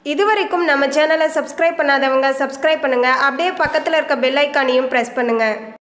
இதுவரைக்கும் நம்ம சேனலை சப்ஸ்கிரைப் பண்ணாதவங்க சப்ஸ்கிரைப் பண்ணுங்க அப்படியே பக்கத்தில் இருக்க பெல் ஐக்கானையும் ப்ரெஸ் பண்ணுங்க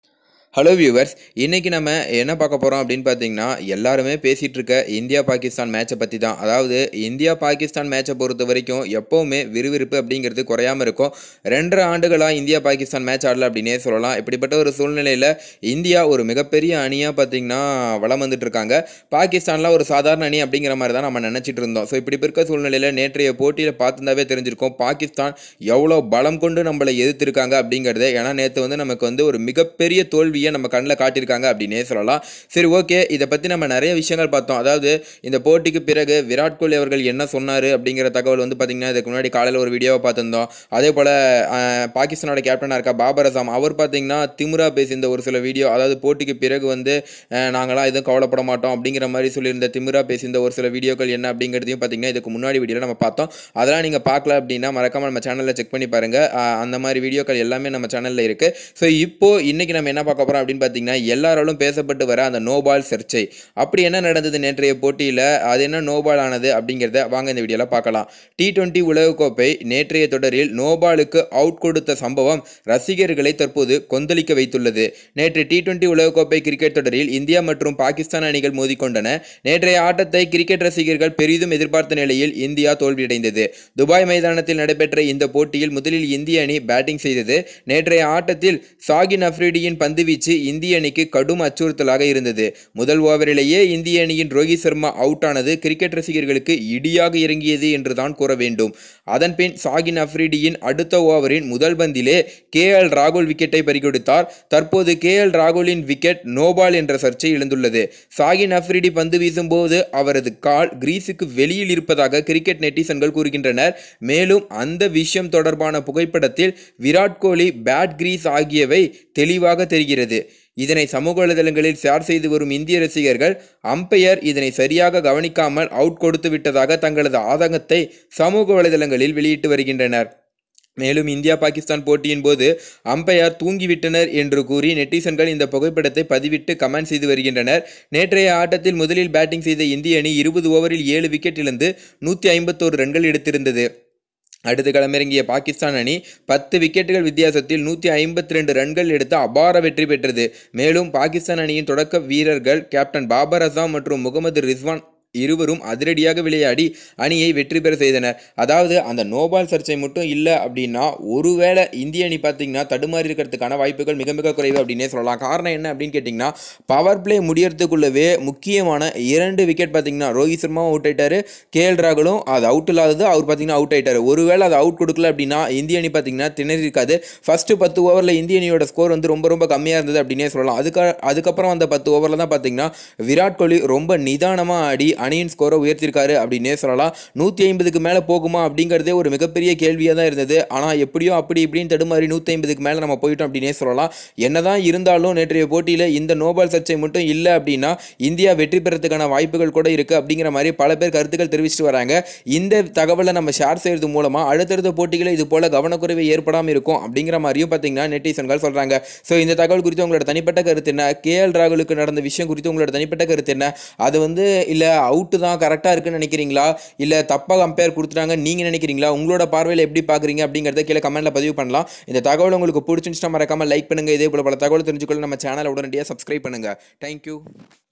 ஹலோ வியூவர்ஸ் இன்றைக்கி நம்ம என்ன பார்க்க போகிறோம் அப்படின்னு பார்த்தீங்கன்னா எல்லாருமே பேசிகிட்டு இருக்க இந்தியா பாகிஸ்தான் மேட்சை பற்றி தான் அதாவது இந்தியா பாகிஸ்தான் மேட்சை பொறுத்த வரைக்கும் எப்போவுமே விறுவிறுப்பு அப்படிங்கிறது குறையாமல் இருக்கும் ரெண்டரை ஆண்டுகளாக இந்தியா பாகிஸ்தான் மேட்ச் ஆடல அப்படின்னே சொல்லலாம் இப்படிப்பட்ட ஒரு சூழ்நிலையில் இந்தியா ஒரு மிகப்பெரிய அணியாக பார்த்திங்கன்னா வளம் வந்துட்டு இருக்காங்க பாகிஸ்தான்லாம் ஒரு சாதாரண அணி அப்படிங்கிற மாதிரி தான் நம்ம நினச்சிட்டு இருந்தோம் ஸோ இப்படி இருக்க சூழ்நிலையில் நேற்றைய போட்டியில் பார்த்துருந்தாவே தெரிஞ்சிருக்கும் பாகிஸ்தான் எவ்வளோ பலம் கொண்டு நம்மளை எதிர்த்திருக்காங்க அப்படிங்கிறது ஏன்னா நேற்று வந்து நமக்கு வந்து ஒரு மிகப்பெரிய தோல்வியை நம்ம கண்ணில் காட்டியிருக்காங்க அப்படின்னே சொல்லலாம் சரி ஓகே இதை பற்றி நம்ம நிறைய விஷயங்கள் பார்த்தோம் அதாவது இந்த போட்டிக்கு பிறகு விராட் கோலி அவர்கள் என்ன சொன்னார் அப்படிங்கிற தகவல் வந்து பார்த்திங்கன்னா இதுக்கு முன்னாடி காலையில் ஒரு வீடியோவை பார்த்துருந்தோம் அதே போல் பாகிஸ்தானோட கேப்டனாக இருக்க பாபர் அசாம் அவர் பார்த்திங்கன்னா திமுரா பேசியிருந்த ஒரு சில வீடியோ அதாவது போட்டிக்கு பிறகு வந்து அஹ், நாங்களாம் எதுவும் கவலைப்பட மாட்டோம் அப்படிங்கிற மாதிரி சொல்லியிருந்த திமுரா பேசியிருந்த ஒரு சில வீடியோக்கள் என்ன அப்படிங்கிறதையும் பார்த்திங்கன்னா இதுக்கு முன்னாடி வீடியோவில் நம்ம பார்த்தோம் அதெல்லாம் நீங்கள் பார்க்கல அப்படின்னா மறக்காம நம்ம சேனலில் செக் பண்ணி பாருங்கள் அந்த மாதிரி வீடியோக்கள் எல்லாமே நம்ம சேனலில் இருக்குது ஸோ இப்போ இன்னைக்கு நம்ம என்ன பார்க்க போகிறோம் அப்படின்னு பார்த்தீங்கன்னா எல்லாராலும் பேசப்பட்டு வர அந்த நோபால் சர்ச்சை அப்படி என்ன நடந்தது நேற்றைய போட்டியில் அது என்ன நோபால் ஆனது அப்படிங்கிறத வாங்க இந்த வீடியோவில் பார்க்கலாம் டி டுவெண்ட்டி உலகக்கோப்பை நேற்றைய தொடரில் நோபாலுக்கு அவுட் கொடுத்த சம்பவம் ரசிகர்களை தற்போது கொந்தளிக்க வைத்துள்ளது நேற்று டி டுவெண்ட்டி உலகக்கோப்பை கிரிக்கெட் தொடரில் இந்தியா மற்றும் பாகிஸ்தான் அணிகள் மோதிக்கொண்டன நேற்றைய ஆட்டத்தை கிரிக்கெட் ரசிகர்கள் பெரிதும் எதிர்பார்த்த நிலையில் இந்தியா தோல்வியடைந்தது துபாய் மைதானத்தில் நடைபெற்ற இந்த போட்டியில் முதலில் இந்திய அணி பேட்டிங் செய்தது நேற்றைய ஆட்டத்தில் சாகின் அஃப்ரிடியின் பந்துவீச்சு இந்திய அணிக்கு கடும் அச்சுறுத்தலாக இருந்தது முதல் ஓவரிலேயே இந்திய அணியின் ரோஹித் சர்மா அவுட் ஆனது கிரிக்கெட் ரசிகர்களுக்கு இடியாக இறங்கியது என்றுதான் கூற வேண்டும் அதன்பின் சாகின் அஃப்ரிடியின் அடுத்த ஓவரின் முதல் பந்திலே கே எல் ராகுல் விக்கெட்டை பறிகொடுத்தார் தற்போது கே எல் ராகுலின் விக்கெட் நோபால் என்ற சர்ச்சை எழுந்துள்ளது சாகின் அஃப்ரிடி பந்து வீசும்போது அவரது கால் கிரீஸுக்கு வெளியில் இருப்பதாக கிரிக்கெட் நெட்டிசன்கள் கூறுகின்றனர் மேலும் அந்த விஷயம் தொடர்பான புகைப்படத்தில் விராட் கோலி பேட் கிரீஸ் ஆகியவை தெளிவாக தெரிகிறது இதனை சமூக வலைதளங்களில் ஷேர் செய்து வரும் இந்திய ரசிகர்கள் அம்பையர் இதனை சரியாக கவனிக்காமல் அவுட் கொடுத்து விட்டதாக தங்களது ஆதங்கத்தை சமூக வலைதளங்களில் வெளியிட்டு வருகின்றனர் மேலும் இந்தியா பாகிஸ்தான் போட்டியின் போது அம்பையார் தூங்கிவிட்டனர் என்று கூறி நெட்டிசன்கள் இந்த புகைப்படத்தை பதிவிட்டு கமெண்ட் செய்து வருகின்றனர் நேற்றைய ஆட்டத்தில் முதலில் பேட்டிங் செய்த இந்திய அணி இருபது ஓவரில் ஏழு விக்கெட் இழந்து நூற்றி ஐம்பத்தோரு ரன்கள் எடுத்திருந்தது அடுத்து களமிறங்கிய பாகிஸ்தான் அணி பத்து விக்கெட்டுகள் வித்தியாசத்தில் நூற்றி ஐம்பத்தி ரெண்டு ரன்கள் எடுத்து அபார வெற்றி பெற்றது மேலும் பாகிஸ்தான் அணியின் தொடக்க வீரர்கள் கேப்டன் பாபர் அசாம் மற்றும் முகமது ரிஸ்வான் இருவரும் அதிரடியாக விளையாடி அணியை வெற்றி பெற செய்தனர் அதாவது அந்த நோபால் சர்ச்சை மட்டும் இல்லை அப்படின்னா ஒருவேளை இந்திய அணி பார்த்தீங்கன்னா தடுமாறி இருக்கிறதுக்கான வாய்ப்புகள் மிக மிக குறைவு அப்படின்னே சொல்லலாம் காரணம் என்ன அப்படின்னு கேட்டிங்கன்னா பவர் பிளே முடியறதுக்குள்ளவே முக்கியமான இரண்டு விக்கெட் பார்த்தீங்கன்னா ரோஹித் சர்மாவும் அவுட் ஆயிட்டாரு கே எல் ராகுலும் அது அவுட் இல்லாதது அவர் பார்த்தீங்கன்னா அவுட் ஆயிட்டாரு ஒருவேளை அது அவுட் கொடுக்கல அப்படின்னா இந்திய அணி பார்த்தீங்கன்னா திணறி இருக்காது ஃபர்ஸ்ட் பத்து ஓவரில் இந்திய அணியோட ஸ்கோர் வந்து ரொம்ப ரொம்ப கம்மியாக இருந்தது அப்படின்னே சொல்லலாம் அதுக்கு அதுக்கப்புறம் அந்த பத்து ஓவரில் தான் பார்த்தீங்கன்னா விராட் கோலி ரொம்ப நிதானமாக ஆடி அணியின் ஸ்கோரை உயர்த்திருக்காரு அப்படின்னே சொல்லலாம் நூற்றி ஐம்பதுக்கு மேலே போகுமா அப்படிங்கிறதே ஒரு மிகப்பெரிய கேள்வியாக தான் இருந்தது ஆனால் எப்படியோ அப்படி இப்படின்னு தடுமாறி நூற்றி ஐம்பதுக்கு மேலே நம்ம போயிட்டோம் அப்படின்னே சொல்லலாம் என்னதான் இருந்தாலும் நேற்றைய போட்டியில் இந்த நோபால் சர்ச்சை மட்டும் இல்லை அப்படின்னா இந்தியா வெற்றி பெறத்துக்கான வாய்ப்புகள் கூட இருக்குது அப்படிங்கிற மாதிரி பல பேர் கருத்துக்கள் தெரிவிச்சிட்டு வராங்க இந்த தகவலை நம்ம ஷேர் செய்கிறது மூலமாக அடுத்தடுத்த போட்டிகளில் இது போல கவனக்குறைவு ஏற்படாமல் இருக்கும் அப்படிங்கிற மாதிரியும் பார்த்தீங்கன்னா நெட்டிசன்கள் சொல்கிறாங்க ஸோ இந்த தகவல் குறித்து உங்களோட தனிப்பட்ட கருத்து என்ன கே எல் ராகுலுக்கு நடந்த விஷயம் குறித்து உங்களோட தனிப்பட்ட கருத்து என்ன அது வந்து இல்லை அவுட்டு தான் கரெக்டாக இருக்குன்னு நினைக்கிறீங்களா இல்லை தப்பாக கம்பேர் கொடுத்துட்டாங்க நீங்கள் நினைக்கிறீங்களா உங்களோட பார்வையில் எப்படி பார்க்குறீங்க அப்படிங்கிறத கீழே கமெண்ட்டில் பதிவு பண்ணலாம் இந்த தகவல் உங்களுக்கு பிடிச்சிருந்துச்சுன்னா மறக்காமல் லைக் பண்ணுங்கள் இதே போல பல தகவல் தெரிஞ்சுக்கொள்ள நம்ம சேனலை உடனடியாக சப்ஸ்கிரைப் பண்ணுங்கள் தேங்க்யூ